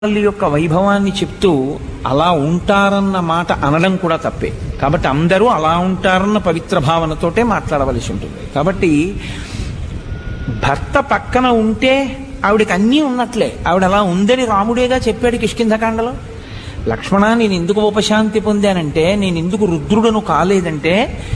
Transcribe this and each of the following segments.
తల్లి యొక్క వైభవాన్ని చెప్తూ అలా ఉంటారన్న మాట అనడం కూడా తప్పే కాబట్టి అందరూ అలా ఉంటారన్న పవిత్ర భావనతోటే మాట్లాడవలసి ఉంటుంది కాబట్టి భర్త పక్కన ఉంటే ఆవిడకి అన్నీ ఉన్నట్లే ఆవిడ అలా ఉందని రాముడేగా చెప్పాడు కిష్కింధకాండలో లక్ష్మణ నేను ఎందుకు ఉపశాంతి పొందానంటే నేను ఎందుకు రుద్రుడను కాలేదంటే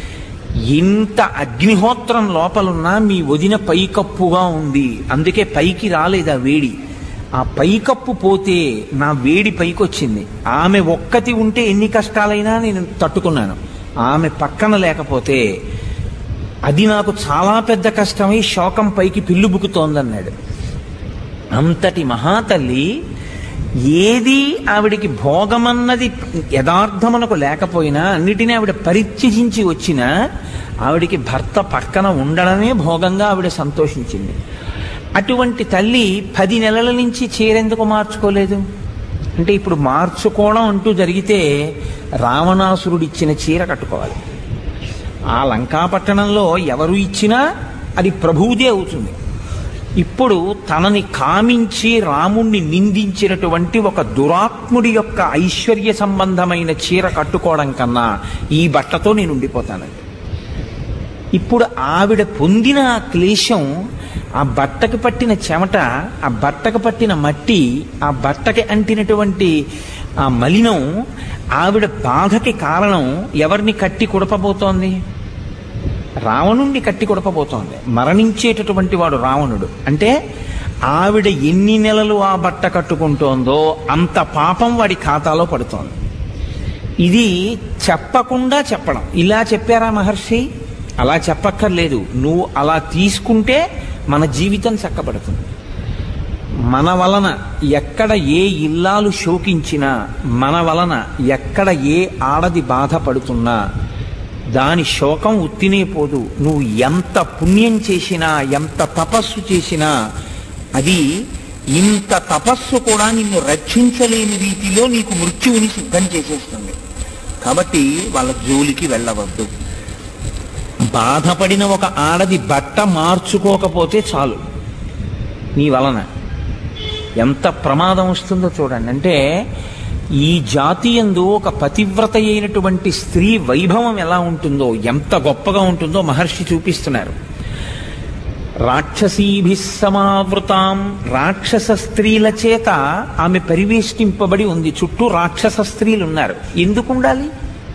ఇంత అగ్నిహోత్రం లోపలున్నా మీ వదిన పైకప్పుగా ఉంది అందుకే పైకి రాలేదు ఆ వేడి ఆ పైకప్పు పోతే నా వేడి పైకొచ్చింది ఆమె ఒక్కతి ఉంటే ఎన్ని కష్టాలైనా నేను తట్టుకున్నాను ఆమె పక్కన లేకపోతే అది నాకు చాలా పెద్ద కష్టమై శోకం పైకి పిల్లుబుకుతోందన్నాడు అంతటి మహాతల్లి ఏది ఆవిడికి భోగమన్నది యథార్థమునకు లేకపోయినా అన్నిటినీ ఆవిడ పరిత్యజించి వచ్చినా ఆవిడికి భర్త పక్కన ఉండడమే భోగంగా ఆవిడ సంతోషించింది అటువంటి తల్లి పది నెలల నుంచి చీరెందుకు మార్చుకోలేదు అంటే ఇప్పుడు మార్చుకోవడం అంటూ జరిగితే రావణాసురుడు ఇచ్చిన చీర కట్టుకోవాలి ఆ లంకాపట్టణంలో ఎవరు ఇచ్చినా అది ప్రభువుదే అవుతుంది ఇప్పుడు తనని కామించి రాముణ్ణి నిందించినటువంటి ఒక దురాత్ముడి యొక్క ఐశ్వర్య సంబంధమైన చీర కట్టుకోవడం కన్నా ఈ బట్టతో నేను ఉండిపోతానండి ఇప్పుడు ఆవిడ పొందిన ఆ క్లేశం ఆ బట్టకి పట్టిన చెమట ఆ బట్టకు పట్టిన మట్టి ఆ బట్టకి అంటినటువంటి ఆ మలినం ఆవిడ బాధకి కారణం ఎవరిని కట్టి కుడపబోతోంది రావణుణ్ణి కట్టి కొడపబోతోంది మరణించేటటువంటి వాడు రావణుడు అంటే ఆవిడ ఎన్ని నెలలు ఆ బట్ట కట్టుకుంటోందో అంత పాపం వాడి ఖాతాలో పడుతోంది ఇది చెప్పకుండా చెప్పడం ఇలా చెప్పారా మహర్షి అలా చెప్పక్కర్లేదు నువ్వు అలా తీసుకుంటే మన జీవితం చక్కబడుతుంది మన వలన ఎక్కడ ఏ ఇల్లాలు శోకించినా మన వలన ఎక్కడ ఏ ఆడది బాధపడుతున్నా దాని శోకం ఉత్తినే పోదు నువ్వు ఎంత పుణ్యం చేసినా ఎంత తపస్సు చేసినా అది ఇంత తపస్సు కూడా నిన్ను రక్షించలేని రీతిలో నీకు మృత్యువుని సిద్ధం చేసేస్తుంది కాబట్టి వాళ్ళ జోలికి వెళ్ళవద్దు బాధపడిన ఒక ఆడది బట్ట మార్చుకోకపోతే చాలు నీ వలన ఎంత ప్రమాదం వస్తుందో చూడండి అంటే ఈ జాతి యందు ఒక పతివ్రత అయినటువంటి స్త్రీ వైభవం ఎలా ఉంటుందో ఎంత గొప్పగా ఉంటుందో మహర్షి చూపిస్తున్నారు రాక్షసీభి సమావృతాం రాక్షస స్త్రీల చేత ఆమె పరివేష్టింపబడి ఉంది చుట్టూ రాక్షస స్త్రీలు ఉన్నారు ఎందుకు ఉండాలి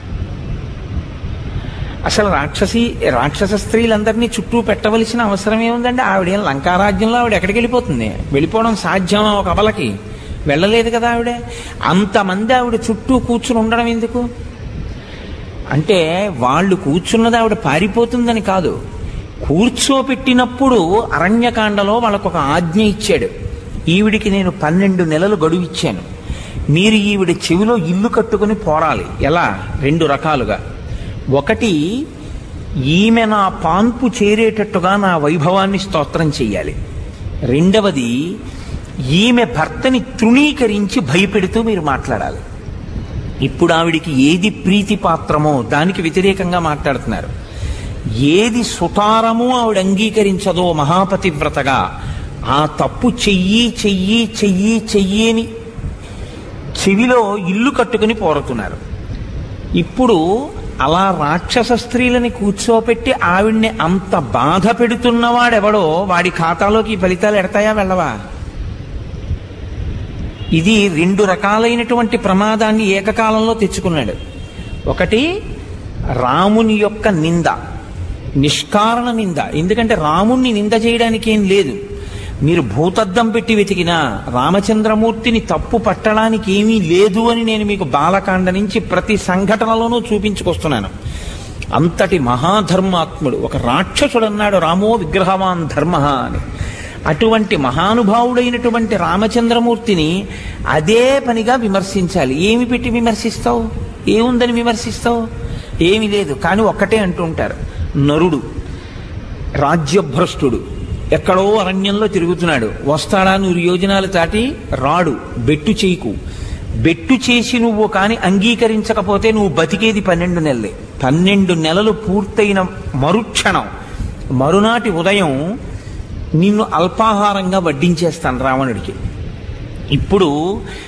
అసలు రాక్షసి రాక్షస స్త్రీలందరినీ చుట్టూ పెట్టవలసిన అవసరం ఏముందండి ఆవిడేం లంకారాజ్యంలో ఆవిడ ఎక్కడికి వెళ్ళిపోతుంది వెళ్ళిపోవడం సాధ్యమా ఒక అబలకి వెళ్ళలేదు కదా ఆవిడ అంతమంది ఆవిడ చుట్టూ కూర్చుని ఉండడం ఎందుకు అంటే వాళ్ళు కూర్చున్నది ఆవిడ పారిపోతుందని కాదు కూర్చోపెట్టినప్పుడు అరణ్యకాండలో వాళ్ళకు ఒక ఆజ్ఞ ఇచ్చాడు ఈవిడికి నేను పన్నెండు నెలలు గడువు ఇచ్చాను మీరు ఈవిడ చెవిలో ఇల్లు కట్టుకుని పోరాలి ఎలా రెండు రకాలుగా ఒకటి ఈమె నా పాన్పు చేరేటట్టుగా నా వైభవాన్ని స్తోత్రం చెయ్యాలి రెండవది ఈమె భర్తని తృణీకరించి భయపెడుతూ మీరు మాట్లాడాలి ఇప్పుడు ఆవిడికి ఏది ప్రీతి పాత్రమో దానికి వ్యతిరేకంగా మాట్లాడుతున్నారు ఏది సుతారమో ఆవిడ అంగీకరించదో మహాపతివ్రతగా ఆ తప్పు చెయ్యి చెయ్యి చెయ్యి చెయ్యి అని చెవిలో ఇల్లు కట్టుకుని పోరుతున్నారు ఇప్పుడు అలా రాక్షస స్త్రీలని కూర్చోపెట్టి ఆవిడ్ని అంత బాధ పెడుతున్నవాడెవడో వాడి ఖాతాలోకి ఈ ఫలితాలు ఎడతాయా వెళ్ళవా ఇది రెండు రకాలైనటువంటి ప్రమాదాన్ని ఏకకాలంలో తెచ్చుకున్నాడు ఒకటి రాముని యొక్క నింద నిష్కారణ నింద ఎందుకంటే రాముణ్ణి నింద చేయడానికి ఏం లేదు మీరు భూతద్దం పెట్టి వెతికినా రామచంద్రమూర్తిని తప్పు పట్టడానికి ఏమీ లేదు అని నేను మీకు బాలకాండ నుంచి ప్రతి సంఘటనలోనూ చూపించుకొస్తున్నాను అంతటి మహాధర్మాత్ముడు ఒక రాక్షసుడు అన్నాడు రామో విగ్రహవాన్ ధర్మ అని అటువంటి మహానుభావుడైనటువంటి రామచంద్రమూర్తిని అదే పనిగా విమర్శించాలి ఏమి పెట్టి విమర్శిస్తావు ఏముందని విమర్శిస్తావు ఏమీ లేదు కానీ ఒక్కటే అంటూ ఉంటారు నరుడు రాజ్యభ్రష్టుడు ఎక్కడో అరణ్యంలో తిరుగుతున్నాడు వస్తాడా నూరు యోజనాలు దాటి రాడు బెట్టు చేయకు బెట్టు చేసి నువ్వు కాని అంగీకరించకపోతే నువ్వు బతికేది పన్నెండు నెలలే పన్నెండు నెలలు పూర్తయిన మరుక్షణం మరునాటి ఉదయం నిన్ను అల్పాహారంగా వడ్డించేస్తాను రావణుడికి ఇప్పుడు